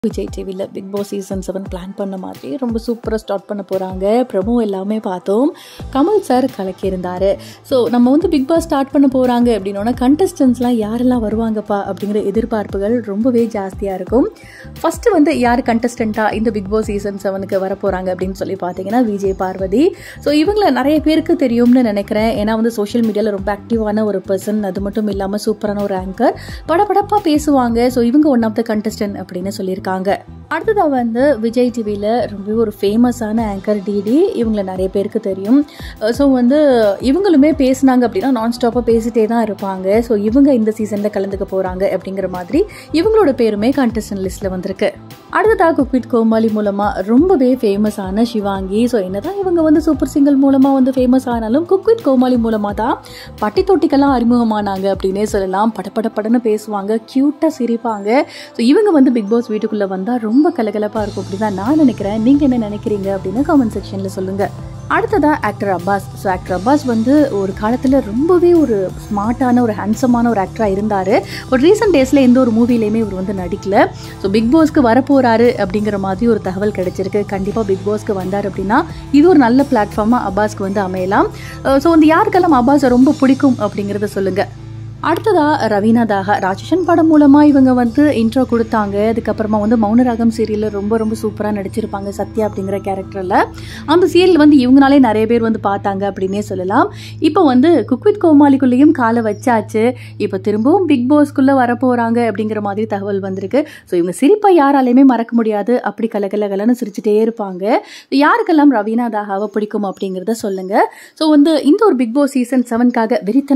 விஜய் டிவியில் Bigg Boss season seven plan பண்ண மாதிரி ரொம்ப சூப்பராக ஸ்டார்ட் பண்ண போகிறாங்க ப்ரமோ எல்லாமே பார்த்தோம் கமல் சார் கலக்கியிருந்தார் ஸோ நம்ம வந்து பிக் பாஸ் ஸ்டார்ட் பண்ண போகிறாங்க அப்படின்னோன்னா கண்டஸ்டன்ஸ்லாம் யாரெல்லாம் வருவாங்கப்பா அப்படிங்கிற எதிர்பார்ப்புகள் ரொம்பவே ஜாஸ்தியாக இருக்கும் ஃபஸ்ட்டு வந்து யார் கண்டஸ்டண்ட்டாக இந்த பிக் பாஸ் சீசன் செவனுக்கு வர போகிறாங்க அப்படின்னு சொல்லி பார்த்தீங்கன்னா விஜய் பார்வதி ஸோ இவங்கள நிறைய பேருக்கு தெரியும்னு நினைக்கிறேன் ஏன்னா வந்து சோஷியல் மீடியாவில் ரொம்ப ஆக்டிவான ஒரு பர்சன் அது மட்டும் இல்லாமல் சூப்பரான ஒரு ஆங்கர் படபடப்பாக பேசுவாங்க ஸோ இவங்க ஒன் ஆஃப் த கண்டஸ்டன்ட் அப்படின்னு சொல்லியிருக்காங்க அடுத்ததாக வந்து விஜய் டிவியில் ரொம்பவே ஒரு ஃபேமஸான ஆங்கர் டிடி இவங்களை நிறைய பேருக்கு தெரியும் ஸோ வந்து இவங்களுமே பேசுனாங்க அப்படின்னா நான் ஸ்டாப்பாக பேசிட்டே தான் இருப்பாங்க ஸோ இவங்க இந்த சீசனில் கலந்துக்க போகிறாங்க அப்படிங்கிற மாதிரி இவங்களோட பேருமே கண்டஸ்டன்ட் லிஸ்ட்டில் வந்திருக்கு அடுத்ததாக குக்வித் கோமாளி மூலமாக ரொம்பவே ஃபேமஸான சிவாங்கி ஸோ என்னதான் இவங்க வந்து சூப்பர் சிங்கர் மூலமாக வந்து ஃபேமஸ் ஆனாலும் குக்வித் கோமாளி மூலமாக தான் பட்டி தொட்டிக்கெல்லாம் அறிமுகமானாங்க அப்படின்னே சொல்லலாம் படப்பட படன்னு பேசுவாங்க க்யூட்டாக சிரிப்பாங்க ஸோ இவங்க வந்து பிக் பாஸ் வீட்டுக்குள்ளே வந்தால் ரொம்ப கலகலப்பாக இருக்கும் அப்படி தான் நான் நினைக்கிறேன் நீங்கள் என்ன நினைக்கிறீங்க அப்படின்னு கமெண்ட் செக்ஷனில் சொல்லுங்கள் அடுத்ததாக actor Abbas so actor Abbas வந்து ஒரு காலத்தில் ரொம்பவே ஒரு ஸ்மார்ட்டான ஒரு ஹேண்ட்ஸமான ஒரு ஆக்டராக இருந்தார் ஒரு ரீசெண்ட் டேஸில் எந்த ஒரு மூவிலையுமே இவர் வந்து நடிக்கல ஸோ பிக் பாஸ்க்கு வரப்போகிறாரு அப்படிங்கிற மாதிரி ஒரு தகவல் கிடைச்சிருக்கு கண்டிப்பாக பிக் பாஸ்க்கு வந்தார் அப்படின்னா இது ஒரு நல்ல பிளாட்ஃபார்மாக அப்பாஸ்க்கு வந்து அமையலாம் ஸோ வந்து யாருக்கெல்லாம் அப்பாஸை ரொம்ப பிடிக்கும் அப்படிங்கிறத சொல்லுங்கள் அடுத்ததாக ரவீனா தாகா ராட்சசன் படம் மூலமாக இவங்க வந்து இன்ட்ரோ கொடுத்தாங்க அதுக்கப்புறமா வந்து மௌனராகம் சீரியலில் ரொம்ப ரொம்ப சூப்பராக நடிச்சிருப்பாங்க சத்யா அப்படிங்கிற கேரக்டரில் அந்த சீரியல் வந்து இவங்களாலே நிறைய பேர் வந்து பார்த்தாங்க அப்படின்னே சொல்லலாம் இப்போ வந்து குக்வித் கோமாளிக்குள்ளேயும் காலை வச்சாச்சு இப்போ திரும்பவும் பிக் பாஸ்க்குள்ளே வரப்போகிறாங்க அப்படிங்கிற மாதிரி தகவல் வந்திருக்கு ஸோ இவங்க சிரிப்பை யாராலையுமே மறக்க முடியாது அப்படி கலகலகலன்னு சிரிச்சுட்டே இருப்பாங்க யாருக்கெல்லாம் ரவீனா தாகாவை பிடிக்கும் அப்படிங்கிறத சொல்லுங்கள் ஸோ வந்து இந்த ஒரு பிக் பாஸ் சீசன் செவனுக்காக வெறித்தன